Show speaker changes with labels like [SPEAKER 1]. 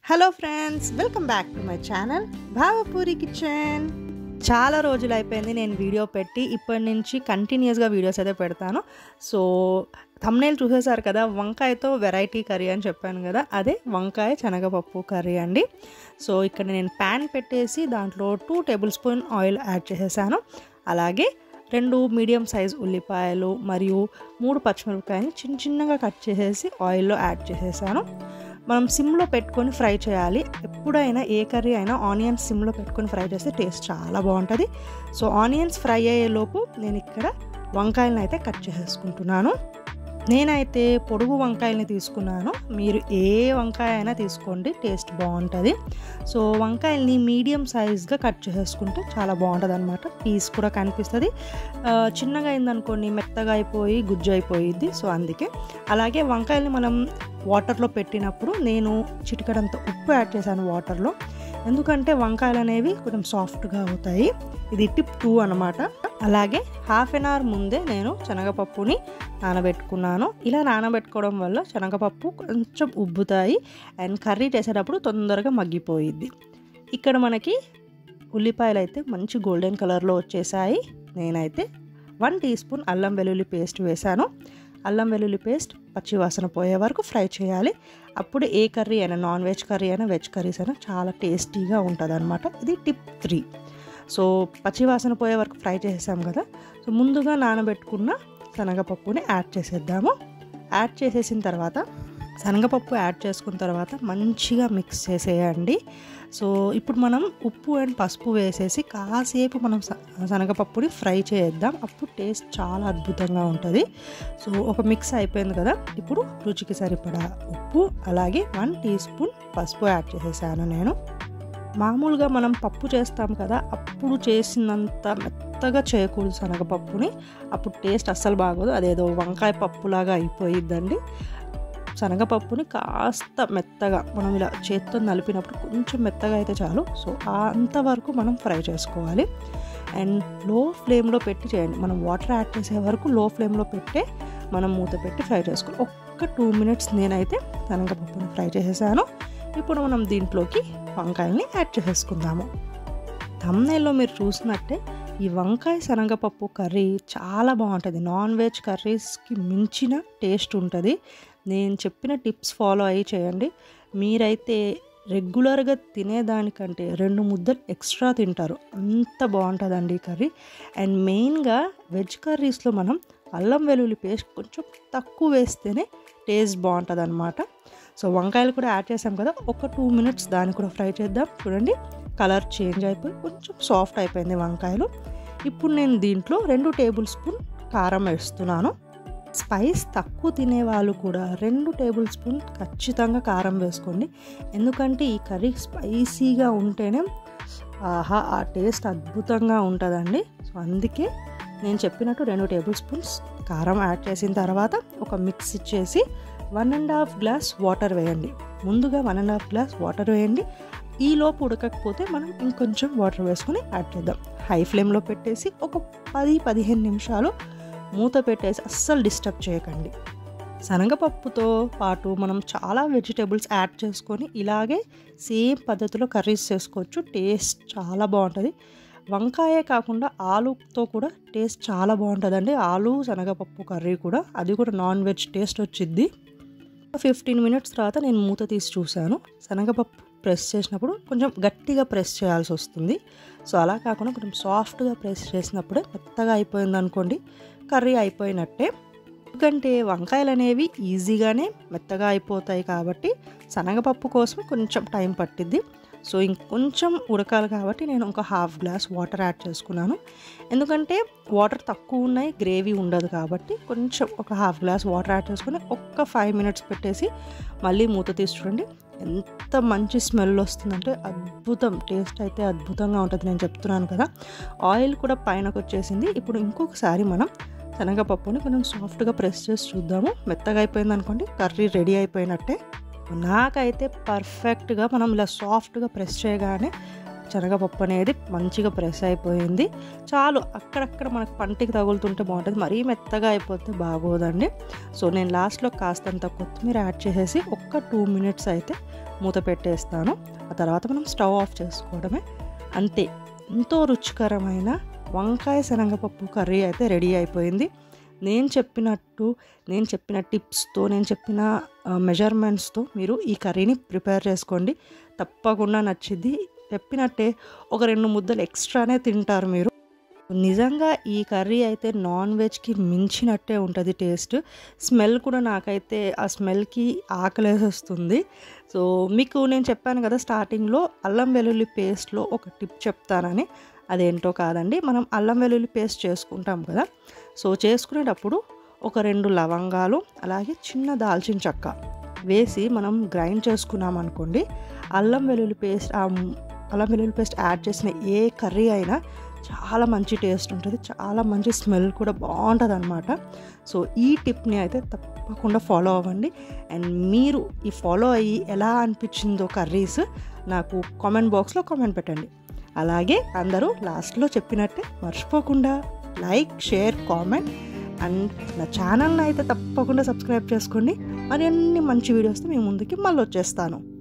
[SPEAKER 1] hello friends welcome back to my channel Bhavapuri kitchen చాలా రోజులు అయిపోయింది నేను వీడియో పెట్టి ఇప్పటి నుంచి కంటిన్యూస్గా వీడియోస్ అయితే పెడతాను సో thumbnail చూసేసారు కదా వంకాయతో వెరైటీ కర్రీ అని చెప్పాను కదా అదే వంకాయ శనగపప్పు కర్రీ అండి సో ఇక్కడ నేను ప్యాన్ పెట్టేసి దాంట్లో two tablespoon oil add చేసేసాను అలాగే రెండు మీడియం సైజ్ ఉల్లిపాయలు మరియు మూడు పచ్చిమిరపకాయలు చిన్న చిన్నగా కట్ చేసేసి ఆయిల్లో యాడ్ చేసేసాను మనం సిమ్లో పెట్టుకొని ఫ్రై చేయాలి ఎప్పుడైనా ఏ కర్రీ అయినా ఆనియన్స్ సిమ్లో పెట్టుకొని ఫ్రై చేస్తే టేస్ట్ చాలా బాగుంటుంది సో ఆనియన్స్ ఫ్రై అయ్యేలోపు నేను ఇక్కడ వంకాయలను అయితే కట్ చేసేసుకుంటున్నాను నేనైతే పొడుగు వంకాయల్ని తీసుకున్నాను మీరు ఏ వంకాయ అయినా తీసుకోండి టేస్ట్ బాగుంటుంది సో వంకాయల్ని మీడియం సైజ్గా కట్ చేసుకుంటే చాలా బాగుంటుంది అనమాట పీస్ కూడా కనిపిస్తుంది ఆ, చిన్నగా అయిందనుకోండి మెత్తగా అయిపోయి గుజ్జు అయిపోయిద్ది సో అందుకే అలాగే వంకాయల్ని మనం వాటర్లో పెట్టినప్పుడు నేను చిటికడంత ఉప్పు యాడ్ చేశాను వాటర్లో ఎందుకంటే వంకాయలు అనేవి కొంచెం సాఫ్ట్గా అవుతాయి ఇది టిప్ టూ అనమాట అలాగే హాఫ్ అన్ అవర్ ముందే నేను శనగపప్పుని నానబెట్టుకున్నాను ఇలా నానబెట్టుకోవడం వల్ల శనగపప్పు కొంచెం ఉబ్బుతాయి అండ్ కర్రీ చేసేటప్పుడు తొందరగా మగ్గిపోయిద్ది ఇక్కడ మనకి ఉల్లిపాయలు అయితే మంచి గోల్డెన్ కలర్లో వచ్చేసాయి నేనైతే వన్ టీ స్పూన్ అల్లం వెల్లుల్లి పేస్ట్ వేశాను అల్లం వెల్లుల్లి పేస్ట్ పచ్చివాసన పోయే వరకు ఫ్రై చేయాలి అప్పుడు ఏ కర్రీ అయినా నాన్ వెజ్ కర్రీ అయినా వెజ్ కర్రీస్ అయినా చాలా టేస్టీగా ఉంటుంది అనమాట ఇది టిప్ త్రీ సో పచ్చివాసన పోయే వరకు ఫ్రై చేసేసాం కదా సో ముందుగా నానబెట్టుకున్న శనగపప్పుని యాడ్ చేసేద్దాము యాడ్ చేసేసిన తర్వాత శనగపప్పు యాడ్ చేసుకున్న తర్వాత మంచిగా మిక్స్ చేసేయండి సో ఇప్పుడు మనం ఉప్పు అండ్ పసుపు వేసేసి కాసేపు మనం స- శనగపప్పుని ఫ్రై చేద్దాం అప్పుడు టేస్ట్ చాలా అద్భుతంగా ఉంటుంది సో ఒక మిక్స్ అయిపోయింది కదా ఇప్పుడు రుచికి సరిపడా ఉప్పు అలాగే వన్ టీ స్పూన్ పసుపు యాడ్ చేసేసాను నేను మామూలుగా మనం పప్పు చేస్తాం కదా అప్పుడు చేసినంత మెత్తగా చేయకూడదు శనగపప్పుని అప్పుడు టేస్ట్ అస్సలు బాగోదు అదేదో వంకాయ పప్పులాగా అయిపోయిద్దండి శనగపప్పుని కాస్త మెత్తగా మనం ఇలా చేత్తో నలిపినప్పుడు కొంచెం మెత్తగా అయితే చాలు సో ఆ అంతవరకు మనం ఫ్రై చేసుకోవాలి అండ్ లో ఫ్లేమ్లో పెట్టి చేయండి మనం వాటర్ యాడ్ చేసే వరకు లో ఫ్లేమ్లో పెట్టే మనం మూత పెట్టి ఫ్రై చేసుకోవాలి ఒక్క టూ మినిట్స్ నేనైతే శనగపప్పుని ఫ్రై చేసేసాను ఇప్పుడు మనం దీంట్లోకి వంకాయల్ని యాడ్ చేసేసుకుందాము తమ్నైల్లో మీరు చూసినట్టే ఈ వంకాయ శనగపప్పు కర్రీ చాలా బాగుంటుంది నాన్ వెజ్ కర్రీస్కి మించిన టేస్ట్ ఉంటుంది నేను చెప్పిన టిప్స్ ఫాలో అయ్యి చేయండి మీరైతే రెగ్యులర్గా తినేదానికంటే రెండు ముద్దలు ఎక్స్ట్రా తింటారు అంత బాగుంటుందండి ఈ కర్రీ అండ్ మెయిన్గా వెజ్ కర్రీస్లో మనం అల్లం వెల్లుల్లి పేస్ట్ కొంచెం తక్కువ వేస్తేనే టేస్ట్ బాగుంటుంది అనమాట సో వంకాయలు కూడా యాడ్ చేసాం కదా ఒక టూ మినిట్స్ దాన్ని కూడా ఫ్రై చేద్దాం చూడండి కలర్ చేంజ్ అయిపోయి కొంచెం సాఫ్ట్ అయిపోయింది వంకాయలు ఇప్పుడు నేను దీంట్లో రెండు టేబుల్ స్పూన్ కారం వేస్తున్నాను స్పైస్ తక్కువ తినే వాళ్ళు కూడా రెండు టేబుల్ స్పూన్ ఖచ్చితంగా కారం వేసుకోండి ఎందుకంటే ఈ కర్రీ స్పైసీగా ఉంటేనే ఆహా ఆ టేస్ట్ అద్భుతంగా ఉంటుందండి సో అందుకే నేను చెప్పినట్టు రెండు టేబుల్ స్పూన్స్ కారం యాడ్ చేసిన తర్వాత ఒక మిక్స్ ఇచ్చేసి one and half glass water వేయండి ముందుగా one and half glass water వేయండి ఈ లోపు ఉడకకపోతే మనం ఇంకొంచెం వాటర్ వేసుకొని యాడ్ చేద్దాం హై ఫ్లేమ్లో పెట్టేసి ఒక పది పదిహేను నిమిషాలు మూత పెట్టేసి అస్సలు డిస్టర్బ్ చేయకండి శనగపప్పుతో పాటు మనం చాలా వెజిటేబుల్స్ యాడ్ చేసుకొని ఇలాగే సేమ్ పద్ధతిలో కర్రీస్ చేసుకోవచ్చు టేస్ట్ చాలా బాగుంటుంది వంకాయే కాకుండా ఆలుతో కూడా టేస్ట్ చాలా బాగుంటుందండి ఆలు శనగపప్పు కర్రీ కూడా అది కూడా నాన్ వెజ్ టేస్ట్ వచ్చిద్ది ఫిఫ్టీన్ మినిట్స్ తర్వాత నేను మూత తీసి చూశాను శనగపప్పు ప్రెస్ చేసినప్పుడు కొంచెం గట్టిగా ప్రెస్ చేయాల్సి వస్తుంది సో అలా కాకుండా కొంచెం సాఫ్ట్గా ప్రెస్ చేసినప్పుడే మెత్తగా అయిపోయింది అనుకోండి కర్రీ అయిపోయినట్టే ఎందుకంటే వంకాయలు అనేవి ఈజీగానే మెత్తగా అయిపోతాయి కాబట్టి శనగపప్పు కోసం కొంచెం టైం పట్టిద్ది సో ఇంకొంచెం ఉడకాలి కాబట్టి నేను ఒక హాఫ్ గ్లాస్ వాటర్ యాడ్ చేసుకున్నాను ఎందుకంటే వాటర్ తక్కువ ఉన్నాయి గ్రేవీ ఉండదు కాబట్టి కొంచెం ఒక హాఫ్ గ్లాస్ వాటర్ యాడ్ చేసుకొని ఒక్క ఫైవ్ మినిట్స్ పెట్టేసి మళ్ళీ మూత తీసి చూడండి ఎంత మంచి స్మెల్ వస్తుందంటే అద్భుతం టేస్ట్ అయితే అద్భుతంగా ఉంటుంది నేను చెప్తున్నాను కదా ఆయిల్ కూడా పైనకు వచ్చేసింది ఇప్పుడు ఇంకొకసారి మనం శనగపప్పుని కొంచెం సాఫ్ట్గా ప్రెస్ చేసి చూద్దాము మెత్తగా అయిపోయింది అనుకోండి కర్రీ రెడీ అయిపోయినట్టే నాకైతే పర్ఫెక్ట్గా మనం ఇలా సాఫ్ట్గా ప్రెస్ చేయగానే శనగపప్పు అనేది మంచిగా ప్రెస్ అయిపోయింది చాలు అక్కడక్కడ మనకు పంటికి తగులుతుంటే బాగుంటుంది మరీ మెత్తగా అయిపోతే బాగోదండి సో నేను లాస్ట్లో కాస్తంత కొత్తిమీర యాడ్ చేసేసి ఒక్క టూ మినిట్స్ అయితే మూత పెట్టేస్తాను ఆ తర్వాత మనం స్టవ్ ఆఫ్ చేసుకోవడమే అంతే ఎంతో రుచికరమైన వంకాయ శనగపప్పు కర్రీ అయితే రెడీ అయిపోయింది నేను చెప్పినట్టు నేను చెప్పిన టిప్స్తో నేను చెప్పిన మెజర్మెంట్స్తో మీరు ఈ కర్రీని ప్రిపేర్ చేసుకోండి తప్పకుండా నచ్చిద్ది చెప్పినట్టే ఒక రెండు ముద్దలు ఎక్స్ట్రానే తింటారు మీరు నిజంగా ఈ కర్రీ అయితే నాన్ వెజ్కి మించినట్టే ఉంటుంది టేస్ట్ స్మెల్ కూడా నాకైతే ఆ స్మెల్కి ఆకలేసేస్తుంది సో మీకు నేను చెప్పాను కదా స్టార్టింగ్లో అల్లం వెల్లుల్లి పేస్ట్లో ఒక టిప్ చెప్తానని అదేంటో కాదండి మనం అల్లం వెల్లుల్లి పేస్ట్ చేసుకుంటాం కదా సో చేసుకునేటప్పుడు ఒక రెండు లవంగాలు అలాగే చిన్న దాల్చిన చెక్క వేసి మనం గ్రైండ్ చేసుకున్నాం అనుకోండి అల్లం వెల్లుల్లి పేస్ట్ అల్లం వెల్లుల్లి పేస్ట్ యాడ్ చేసిన ఏ కర్రీ అయినా చాలా మంచి టేస్ట్ ఉంటుంది చాలా మంచి స్మెల్ కూడా బాగుంటుంది అనమాట సో ఈ టిప్ని అయితే తప్పకుండా ఫాలో అవ్వండి అండ్ మీరు ఈ ఫాలో అయ్యి ఎలా అనిపించిందో కర్రీస్ నాకు కామెంట్ బాక్స్లో కామెంట్ పెట్టండి అలాగే అందరూ లాస్ట్లో చెప్పినట్టే మర్చిపోకుండా లైక్ షేర్ కామెంట్ అండ్ నా ఛానల్ని అయితే తప్పకుండా సబ్స్క్రైబ్ చేసుకోండి మరిన్ని మంచి వీడియోస్తో మీ ముందుకి మళ్ళీ వచ్చేస్తాను